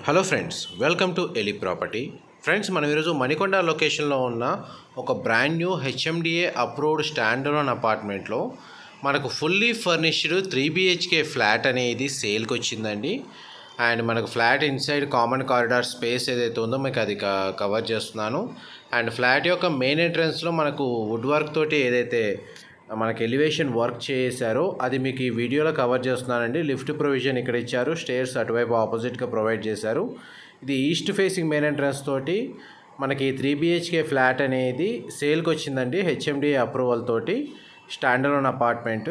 hello friends welcome to Eli property friends మనం ఈరోజు మణికొండ లొకేషన్లో ఉన్న ఒక brand new HMDA approved standalone అపార్ట్మెంట్లో మనకు fully furnished three BHK flat అనేది సేల్కి వచ్చిందండి అండ్ మనకు flat inside common corridor space ఏదైతే ఉందో మీకు అది క- కవర్ చేస్తున్నాను అండ్ ఫ్లాట్ యొక్క మెయిన్ ఎంట్రన్స్లో మనకు వుడ్ వర్క్ తోటి ఏదైతే మనకి ఎలివేషన్ వర్క్ చేశారో అది మీకు ఈ వీడియోలో కవర్ చేస్తున్నానండి లిఫ్ట్ ప్రొవిజన్ ఇక్కడ ఇచ్చారు స్టేర్స్ అటువైపు ఆపోజిట్గా ప్రొవైడ్ చేశారు ఇది ఈస్ట్ ఫేసింగ్ మెయిన్ ఎంట్రన్స్ తోటి మనకి త్రీ బిహెచ్కే ఫ్లాట్ అనేది సేల్కి వచ్చిందండి హెచ్ఎండి అప్రూవల్ తోటి స్టాండర్డ్ అపార్ట్మెంట్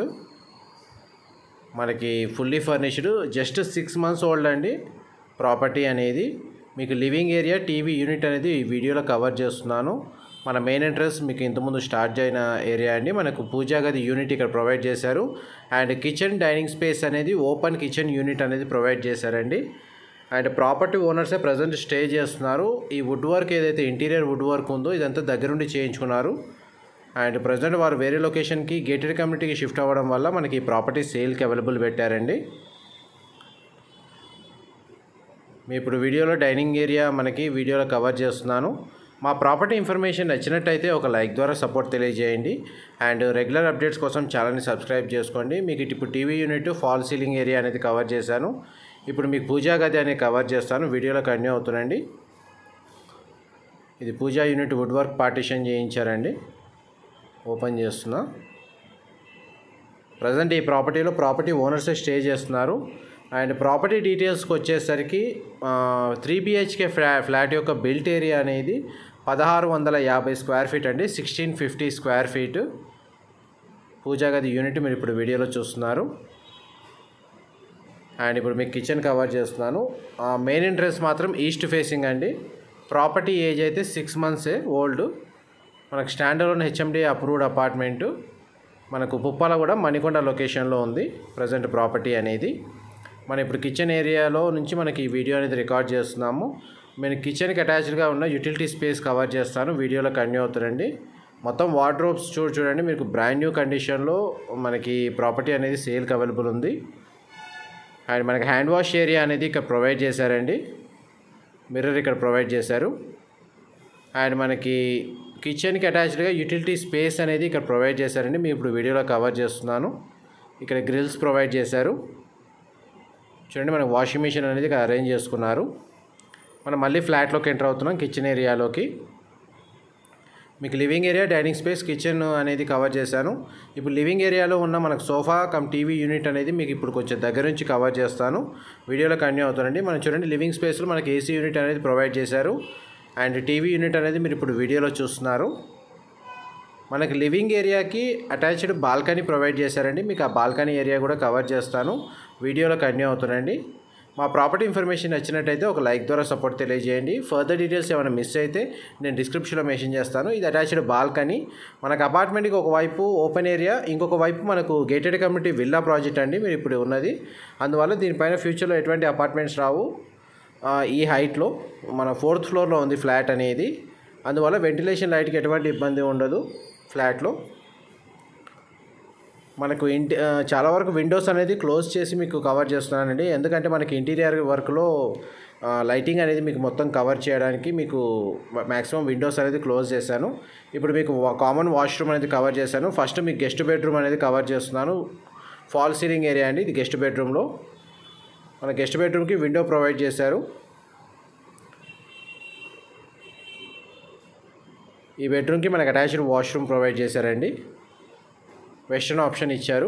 మనకి fully furnished just six months old అండి ప్రాపర్టీ అనేది మీకు లివింగ్ ఏరియా టీవీ యూనిట్ అనేది ఈ వీడియోలో కవర్ చేస్తున్నాను మన మెయిన్ ఎంట్రన్స్ మీకు ఇంతకుముందు స్టార్ట్ అయిన ఏరియా అండి మనకు పూజా గది యూనిట్ ఇక్కడ ప్రొవైడ్ చేశారు అండ్ కిచెన్ డైనింగ్ స్పేస్ అనేది ఓపెన్ కిచెన్ యూనిట్ అనేది ప్రొవైడ్ చేశారండి అండ్ ప్రాపర్టీ ఓనర్సే ప్రజెంట్ స్టే చేస్తున్నారు ఈ వుడ్ వర్క్ ఏదైతే ఇంటీరియర్ వుడ్ వర్క్ ఉందో ఇదంతా దగ్గరుండి చేయించుకున్నారు అండ్ ప్రజెంట్ వారు వేరే లొకేషన్కి గేటెడ్ కమ్యూనిటీకి షిఫ్ట్ అవ్వడం వల్ల మనకి ఈ ప్రాపర్టీ సేల్కి అవైలబుల్ పెట్టారండి మీ ఇప్పుడు వీడియోలో డైనింగ్ ఏరియా మనకి వీడియోలో కవర్ చేస్తున్నాను మా ప్రాపర్టీ ఇన్ఫర్మేషన్ నచ్చినట్టయితే ఒక లైక్ ద్వారా సపోర్ట్ తెలియజేయండి అండ్ రెగ్యులర్ అప్డేట్స్ కోసం ఛానల్ని సబ్స్క్రైబ్ చేసుకోండి మీకు ఇప్పుడు TV unit fall ceiling area అనేది కవర్ చేశాను ఇప్పుడు మీకు పూజా గది అనేది కవర్ చేస్తాను వీడియోలో కంటిన్యూ అవుతుందండి ఇది puja unit wood work partition చేయించారండి ఓపెన్ చేస్తున్నా ప్రజెంట్ ఈ ప్రాపర్టీలో ప్రాపర్టీ ఓనర్సే స్టే చేస్తున్నారు అండ్ ప్రాపర్టీ డీటెయిల్స్కి వచ్చేసరికి త్రీ బిహెచ్కే ఫ్లా ఫ్లాట్ యొక్క బిల్ట్ ఏరియా అనేది పదహారు వందల యాభై స్క్వేర్ ఫీట్ అండి sixteen fifty square feet puja గది యూనిట్ మీరు ఇప్పుడు వీడియోలో చూస్తున్నారు అండ్ ఇప్పుడు మీకు కిచెన్ కవర్ చేస్తున్నాను మెయిన్ ఎంట్రన్స్ మాత్రం ఈస్ట్ ఫేసింగ్ అండి ప్రాపర్టీ ఏజ్ అయితే సిక్స్ మంత్సే ఓల్డ్ మనకు స్టాండర్డ్ హెచ్ఎండి అప్రూవ్డ్ అపార్ట్మెంటు మనకు పుప్పాల కూడా మణికొండ లొకేషన్లో ఉంది ప్రజెంట్ ప్రాపర్టీ అనేది మనం ఇప్పుడు కిచెన్ ఏరియాలో నుంచి మనకి ఈ వీడియో అనేది రికార్డ్ చేస్తున్నాము నేను కిచెన్కి అటాచ్డ్గా ఉన్న యూటిలిటీ స్పేస్ కవర్ చేస్తాను వీడియోలో కంటిన్యూ అవుతారండి మొత్తం వార్డ్రోబ్స్ చూడు చూడండి మీకు బ్రాండ్ న్యూ కండిషన్లో మనకి ప్రాపర్టీ అనేది సేల్కి అవైలబుల్ ఉంది అండ్ మనకి హ్యాండ్ వాష్ ఏరియా అనేది ఇక్కడ ప్రొవైడ్ చేశారండి మిర్రర్ ఇక్కడ ప్రొవైడ్ చేశారు అండ్ మనకి కిచెన్కి అటాచ్డ్గా యూటిలిటీ స్పేస్ అనేది ఇక్కడ ప్రొవైడ్ చేశారండి మేము ఇప్పుడు వీడియోలో కవర్ చేస్తున్నాను ఇక్కడ గ్రిల్స్ ప్రొవైడ్ చేశారు చూడండి మనకి వాషింగ్ మిషన్ అనేది ఇక్కడ అరేంజ్ చేసుకున్నారు మనం మళ్ళీ ఫ్లాట్లోకి ఎంటర్ అవుతున్నాం కిచెన్ ఏరియాలోకి మీకు living area dining space kitchen అనేది కవర్ చేశాను ఇప్పుడు లివింగ్ ఏరియాలో ఉన్న మనకు సోఫా కమ్ టీవీ యూనిట్ అనేది మీకు ఇప్పుడు కొంచెం దగ్గర నుంచి కవర్ చేస్తాను వీడియోలో కంటిన్యూ అవుతానండి మనం చూడండి లివింగ్ స్పేస్లో మనకి ఏసీ యూనిట్ అనేది ప్రొవైడ్ చేశారు అండ్ టీవీ యూనిట్ అనేది మీరు ఇప్పుడు వీడియోలో చూస్తున్నారు మనకి లివింగ్ ఏరియాకి అటాచ్డ్ బాల్కనీ ప్రొవైడ్ చేశారండి మీకు ఆ బాల్కనీ ఏరియా కూడా కవర్ చేస్తాను వీడియోలో కంటిన్యూ అవుతుందండి మా ప్రాపర్టీ ఇన్ఫర్మేషన్ నచ్చినట్టయితే ఒక లైక్ ద్వారా సపోర్ట్ తెలియజేయండి ఫర్దర్ డీటెయిల్స్ ఏమైనా మిస్ అయితే నేను డిస్క్రిప్షన్లో మెన్షన్ చేస్తాను ఇది అటాచ్డ్ బాల్కనీ మనకు అపార్ట్మెంట్కి ఒక వైపు ఓపెన్ ఏరియా ఇంకొక వైపు మనకు గేటెడ్ కమ్యూనిటీ విల్లా ప్రాజెక్ట్ అండి మీరు ఇప్పుడు ఉన్నది అందువల్ల దీనిపైన ఫ్యూచర్లో ఎటువంటి అపార్ట్మెంట్స్ రావు ఆ, ఈ హైట్లో మన ఫోర్త్ ఫ్లోర్లో ఉంది ఫ్లాట్ అనేది అందువల్ల వెంటిలేషన్ లైట్కి ఎటువంటి ఇబ్బంది ఉండదు ఫ్లాట్లో మనకు ఇంటి ఆ, చాలా వరకు విండోస్ అనేది క్లోజ్ చేసి మీకు కవర్ చేస్తున్నానండి ఎందుకంటే మనకి ఇంటీరియర్ వర్క్లో లైటింగ్ అనేది మీకు మొత్తం కవర్ చేయడానికి మీకు మ్యాక్సిమం విండోస్ అనేది క్లోజ్ చేశాను ఇప్పుడు మీకు కామన్ వాష్రూమ్ అనేది కవర్ చేశాను ఫస్ట్ మీకు గెస్ట్ బెడ్రూమ్ అనేది కవర్ చేస్తున్నాను ఫాల్ సీలింగ్ ఏరియా అండి ఇది గెస్ట్ బెడ్రూమ్లో మన గెస్ట్ బెడ్రూమ్కి విండో ప్రొవైడ్ చేశారు ఈ బెడ్రూమ్కి మనకు అటాచ్డ్ వాష్రూమ్ ప్రొవైడ్ చేశారండి వెస్ట్రన్ ఆప్షన్ ఇచ్చారు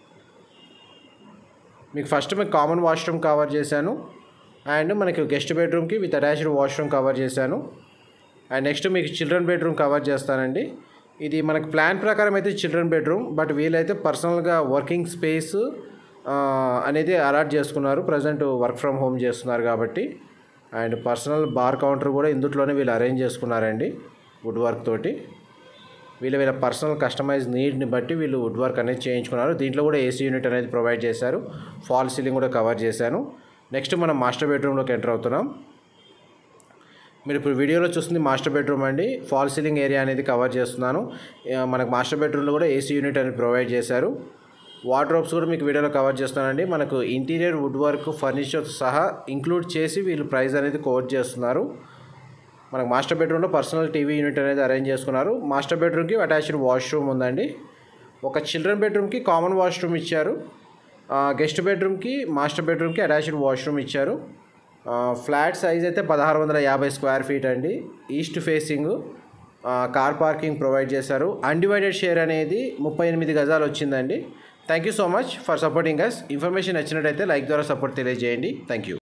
మీకు ఫస్ట్ మీకు కామన్ వాష్రూమ్ కవర్ చేశాను అండ్ మనకి గెస్ట్ బెడ్రూమ్కి విత్ అటాచ్డ్ వాష్రూమ్ కవర్ చేశాను అండ్ నెక్స్ట్ మీకు చిల్డ్రన్ బెడ్రూమ్ కవర్ చేస్తానండి ఇది మనకు ప్లాన్ ప్రకారం అయితే చిల్డ్రన్ బెడ్రూమ్ బట్ వీలైతే పర్సనల్గా వర్కింగ్ స్పేస్ అనేది అలాట్ చేసుకున్నారు ప్రజెంట్ వర్క్ ఫ్రమ్ హోమ్ చేస్తున్నారు కాబట్టి అండ్ పర్సనల్ బార్ కౌంటర్ కూడా ఇందుట్లోనే వీళ్ళు అరేంజ్ చేసుకున్నారండి వుడ్ వర్క్ తోటి వీళ్ళ వీళ్ళ పర్సనల్ కస్టమైజ్ నీడ్ని బట్టి వీళ్ళు వుడ్ వర్క్ అనేది చేయించుకున్నారు దీంట్లో కూడా ఏసీ యూనిట్ అనేది ప్రొవైడ్ చేశారు ఫాల్ సీలింగ్ కూడా కవర్ చేశాను నెక్స్ట్ మనం మాస్టర్ బెడ్రూమ్లోకి ఎంటర్ అవుతున్నాం మీరు ఇప్పుడు వీడియోలో చూస్తుంది మాస్టర్ బెడ్రూమ్ అండి ఫాల్ సీలింగ్ ఏరియా అనేది కవర్ చేస్తున్నాను ఆ, మనకు మాస్టర్ బెడ్రూమ్లో కూడా ఏసీ యూనిట్ అనేది ప్రొవైడ్ చేశారు వార్డ్రోబ్స్ కూడా మీకు వీడియోలో కవర్ చేస్తున్నానండి మనకు ఇంటీరియర్ వుడ్ వర్క్ ఫర్నిచర్ సహా ఇంక్లూడ్ చేసి వీళ్ళు ప్రైస్ అనేది కోట్ చేస్తున్నారు మనకు మాస్టర్ బెడ్రూమ్లో పర్సనల్ టీవీ యూనిట్ అనేది అరేంజ్ చేసుకున్నారు మాస్టర్ బెడ్రూమ్కి అటాచ్డ్ వాష్రూమ్ ఉందండి ఒక చిల్డ్రన్ బెడ్రూమ్కి కామన్ వాష్రూమ్ ఇచ్చారు గెస్ట్ బెడ్రూమ్కి మాస్టర్ బెడ్రూమ్కి అటాచ్డ్ వాష్రూమ్ ఇచ్చారు ఆ, ఫ్లాట్ సైజ్ అయితే పదహారు వందల యాభై స్క్వేర్ ఫీట్ అండి ఈస్ట్ ఫేసింగ్ ఆ, కార్ పార్కింగ్ ప్రొవైడ్ చేశారు అన్డివైడెడ్ షేర్ అనేది ముప్పై ఎనిమిది గజాలు వచ్చిందండి thank you so much for supporting us information నచ్చినట్టయితే లైక్ ద్వారా సపోర్ట్ తెలియజేయండి థ్యాంక్ యూ